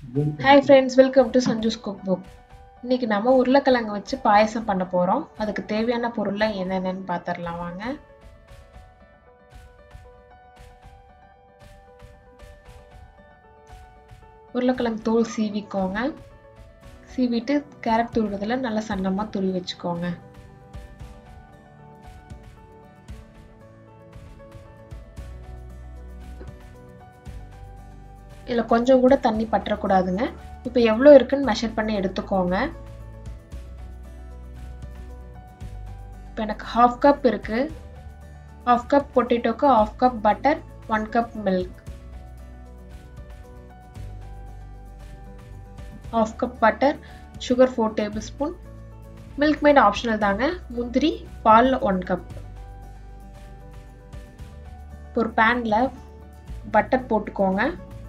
hi friends welcome to Sanju's cook book இன்னைக்கு நம்ம உருளைக்கிழங்கு வச்சு பாயசம் பண்ண போகிறோம் அதுக்கு தேவையான பொருள்லாம் என்னென்னு பார்த்துடலாம் வாங்க உருளைக்கிழங்கு தோல் சீவிக்கோங்க சீவிட்டு கேரட் துருவதில் நல்லா சன்னமாக துருவி வச்சுக்கோங்க இதில் கொஞ்சம் கூட தண்ணி பற்றக்கூடாதுங்க இப்போ எவ்வளோ இருக்குன்னு மெஷர் பண்ணி எடுத்துக்கோங்க இப்போ எனக்கு ஹாஃப் கப் இருக்கு ஹாஃப் கப் பொட்டேட்டோக்கு half cup butter one cup milk half cup butter sugar four tablespoon Milkmaid optional தாங்க முந்திரி பால் ஒன் கப் ஒரு பேனில் பட்டர் போட்டுக்கோங்க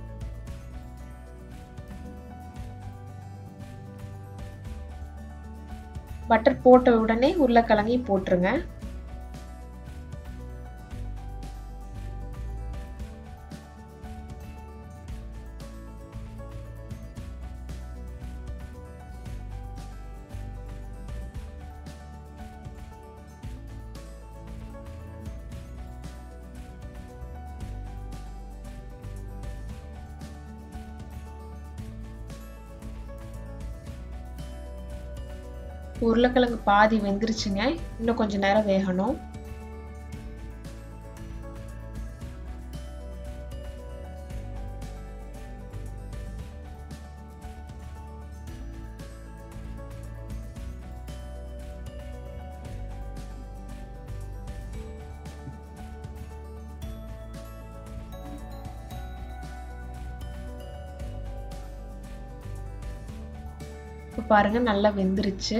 பட்டர் போட்ட உடனே உருளைக்கிழங்கையும் போட்டுருங்க உருளைக்கிழங்கு பாதி வெந்துருச்சுங்க இன்னும் கொஞ்சம் நேரம் வேகணும் இப்போ பாருங்க நல்லா வெந்துருச்சு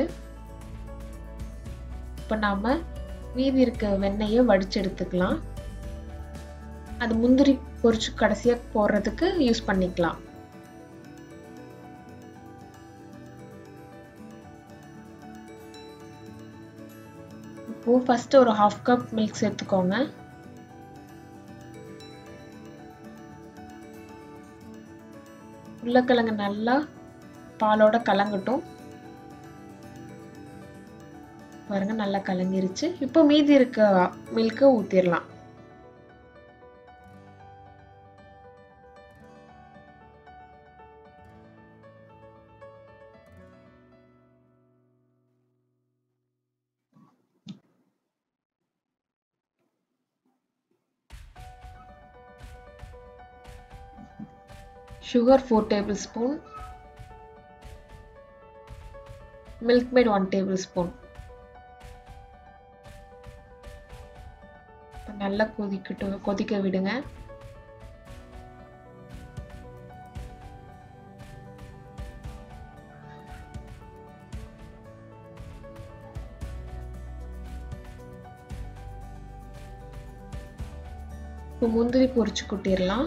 இப்போ நாம் மீதி இருக்க வெண்ணெயை வடிச்சு எடுத்துக்கலாம் அது முந்திரி பொரிச்சு கடைசியாக போடுறதுக்கு யூஸ் பண்ணிக்கலாம் இப்போ ஃபர்ஸ்ட் ஒரு ஹாஃப் கப் மில்க் சேர்த்துக்கோங்க உருளைக்கிழங்கு நல்லா பாலோட கலங்கட்டும் பாருங்க நல்லா கலங்கிருச்சு இப்போ மீதி இருக்க மில்கை ஊற்றிடலாம் sugar four tablespoon Milkmaid one tablespoon நல்லா கொதிக்கட்டும் கொதிக்க விடுங்க இப்போ முந்திரி பொரிச்சு கொட்டிடலாம்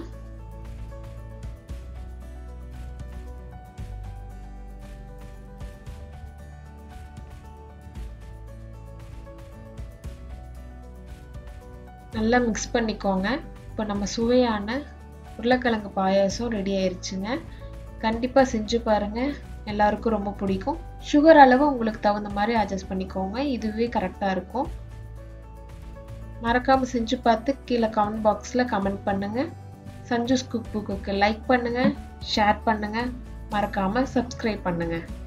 நல்லா மிக்ஸ் பண்ணிக்கோங்க இப்போ நம்ம சுவையான உருளைக்கிழங்கு பாயாசம் ரெடி ஆயிருச்சுங்க கண்டிப்பாக செஞ்சு பாருங்கள் எல்லாருக்கும் ரொம்ப பிடிக்கும் சுகர் அளவு உங்களுக்கு தகுந்த மாதிரி அட்ஜஸ்ட் பண்ணிக்கோங்க இதுவே கரெக்டாக இருக்கும் மறக்காமல் செஞ்சு பார்த்து கீழே கமெண்ட் பாக்ஸில் கமெண்ட் பண்ணுங்கள் சஞ்சூஸ் குக் புக்குக்கு லைக் பண்ணுங்கள் ஷேர் பண்ணுங்கள் மறக்காமல் சப்ஸ்கிரைப் பண்ணுங்கள்